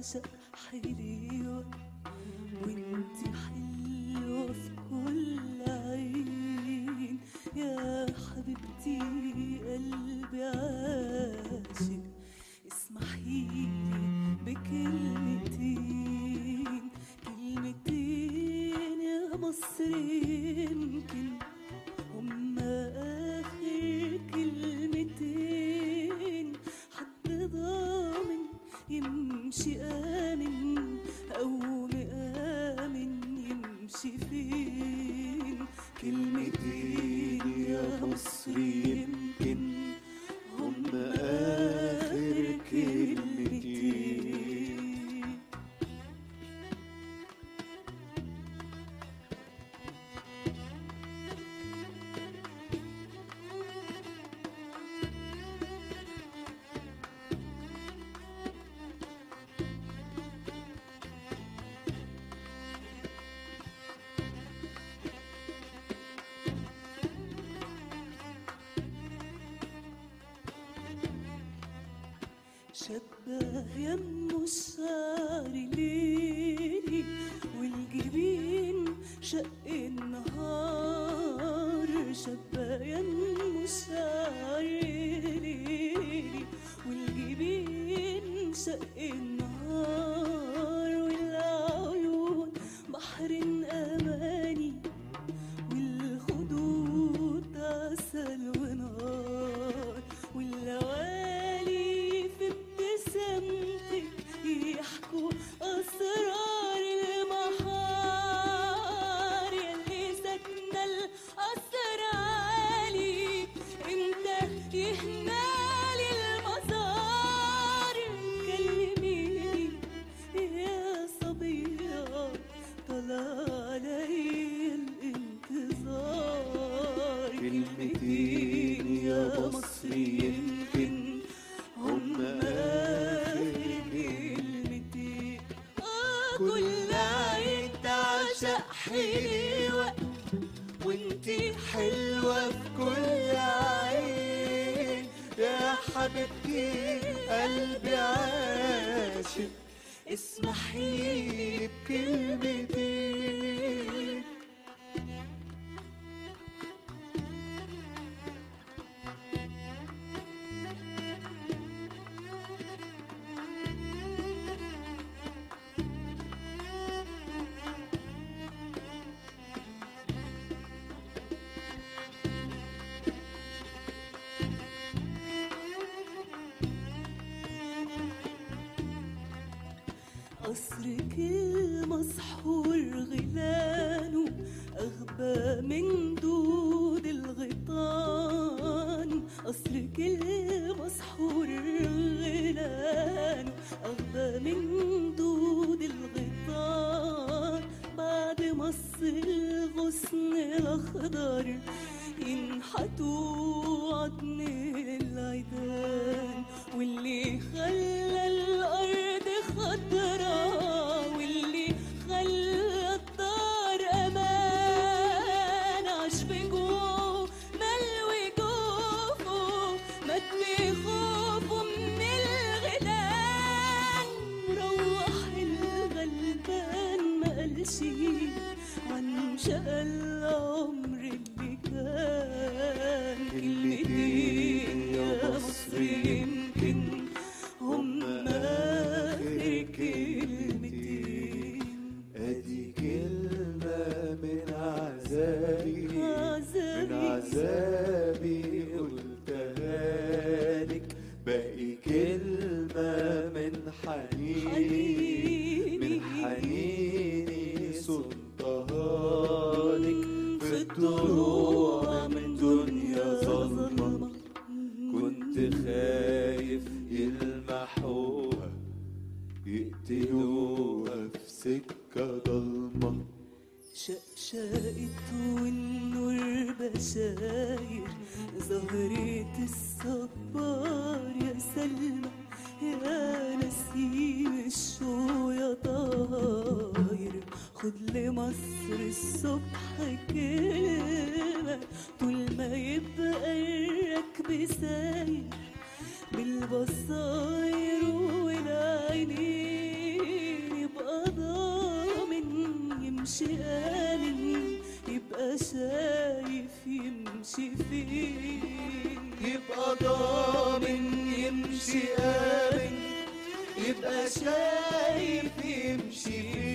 بعشق حلوة وانتي حلوة في كل عين يا حبيبتي قلبي عاشق اسمحيلي بكلمتين كلمتين يا مصر يمكن هما آخر كلمتين حد ضامن يمشي آمن أو مآمن يمشي فين كلمتين يا مصر يمكن هما آخر كلمتين شبه يمه الشعر ليلي والجبين شق النهار شبه يمه الشعر ليلي والجبين شق النهار والعيون بحر أماني والخدود عسل ونار واللوالي في ابتسامتك يحكوا أسرار المحار يلي سكنة القصر عالي امتى يهنالي المزار كلميني يا صبية طلع علي الانتظار كلمتين يا مصر يمكن هم آخر كلمتين آه كل عين تعشق حلوة وانتي حلوة في كل عين يا حبيبتي قلبي عاشق اسمحيلي بكلمتين قصرك المسحور غلانه أغبى من دود الغيطان قصرك المسحور غلانه أغبى من دود الغيطان بعد مص الغصن الأخضر ينحتوا عضن العيدان واللي خلى الأرض خضرا واللي خلى الدار أمان عاش بجوعه ملوي جوفه مات بخوفه من الغلان روح الغلبان ما قالش عن شقى العمر اللي كان كلمتين يا مصر يمكن هم آخر كلمتين ادي كلمة من عذابي من عذابي عذابي قلتها لك باقي كلمة من حنيني من حنيني صنتها لك في الضلوع من دنيا ظلمة كنت خايف يلمحوها يقتلوها في سكة ضلمة شقشقت والنور بشاير زهرة الصبار يا سلمى يا نسيم الشو يا طاير خد لمصر الصبح كلمة طول ما يبقى الركب ساير بالبصاير والعينين يمشي آمن يبقى شايف يمشي فين يبقى ضامن يمشي آمن يبقى شايف يمشي فيه